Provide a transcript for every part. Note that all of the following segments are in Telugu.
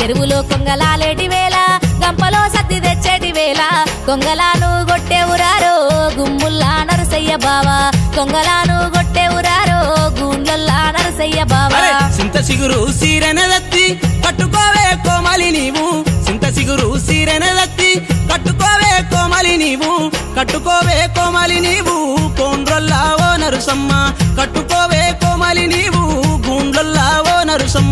చెరువులో కొంగలాలేటి వేళ గంపలో సత్తి తెచ్చేటి వేళ కొంగలాను గొట్టెవురారో గుమ్ముల్లా నరసయ్య బావా కొంగలాను గొట్టెవురారో గుండ్లల్లా నరసయ్య బావా అరే సింత సిగురు సీరెనదత్తి కట్టుకోవే కోమలి నీవు సింత సిగురు సీరెనదత్తి కట్టుకోవే కోమలి నీవు కట్టుకోవే కోమలి నీవు కోండ్రొల్లా ఓ నరుసమ్మ కట్టుకోవే కోమలి నీవు గుండ్రొల్లా ఓ నరుసమ్మ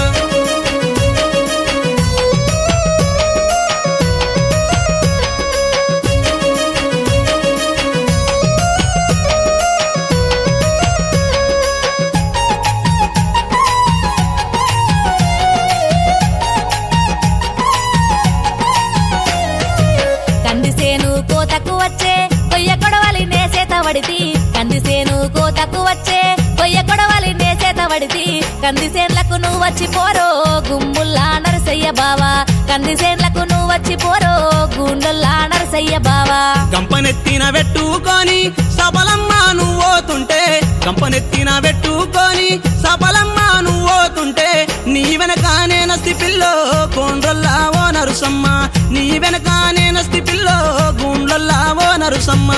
కందిసేను కోతకు వచ్చే కొయ్య కొడవలి నేసేత వడితి కందిసేను కోతకు వచ్చే కొయ్య కొడవలి నేసేత వడితి కందిసేన్లకు నువ్వు వచ్చి పోరో గుమ్ముల్లా నరసయ్య బావా కందిసేన్లకు నువ్వు వచ్చి పోరో గుండెల్లా నరసయ్య బావా గంపనెత్తిన పెట్టుకొని సబలమ్మ నువ్వోతుంటే గంపనెత్తిన పెట్టుకొని సబలమ్మ నువ్వోతుంటే నీ వెనకానే నస్తి పిల్లో కోండ్రొల్లా ఓ నరుసమ్మ నీ వెనకానే నస్తి పిల్లో గుండ్లొల్లా ఓ నరుసమ్మ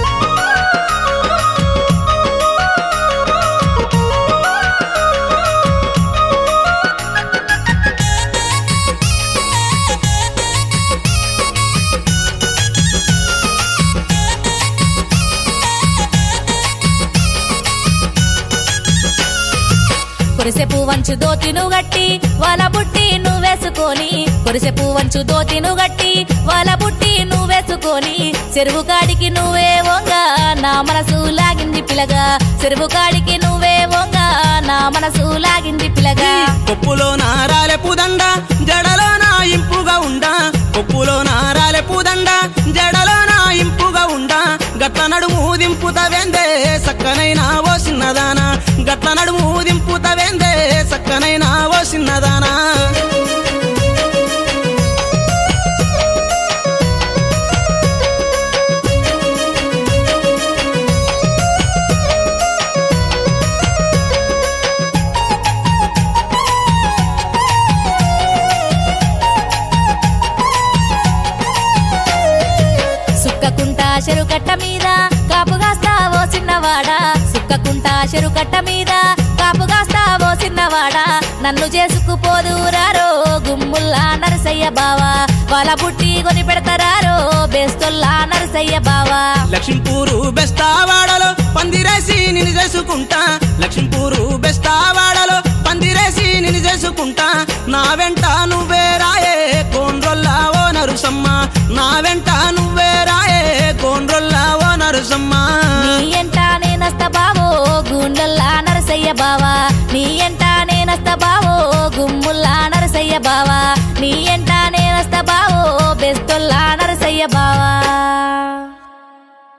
కొరిసెపు వంచు దోతిను గట్టి వాళ్ళ బుట్టి నువ్వేసుకొని కొరిసెపు వంచు దోతిను గట్టి వాళ్ళ బుట్టి నువ్వేసుకొని చెరువు కాడికి నువ్వే వంగ నా మనసు లాగింది పిలగా చెరువు కాడికి నువ్వే వంగ నా మనసు లాగింది పిలగా కొప్పులో నారాలె పుదండ జడలో నా ఇంపుగా ఉండా కొప్పులో నారాలె పుదండ జడలో నా ఇంపుగా ఉండా గట్ల నడుము దింపుతవేందే సక్కనైనా ఓ చిన్నదానా గట్ల నడుము దింపుతవేందే సక్కనైనా ఓ చిన్నదానా సుక్కకుంట చెరుకట్ట మీద కాపుగాస్తావో చిన్నవాడా సుక్కకుంట చెరుకట్ట మీద కాపుగాస్తావో చిన్నవాడా నన్ను చేసుకుపోదురారో గుమ్ముల్లా నరసయ్య బావా వాళ్ళ బుట్టి కొని పెడతారారో బేస్తొల్లా నరసయ్య బావా లక్ష్మీపూరు బెస్తావాడలో పందిరేసి నిన్ను చేసుకుంటా లక్ష్మీపూరు బెస్తావాడలో పందిరేసి నిన్ను చేసుకుంటా నా వెంట నువ్వే రాయే కోండ్రొల్లా ఓ నరుసమ్మ నా వెంట నువ్వే రాయే కోండ్రొల్లా ఓ నరుసమ్మ నీ ఎంట నేనస్త బావో గుండెల్లా నరసయ్య బావా నీ ఎంట నేనస్త బావో గుమ్ముల్లా నరసయ్య బావా నీ ఎంట నేనస్త బావో బెస్తొల్లా నరసయ్య బావా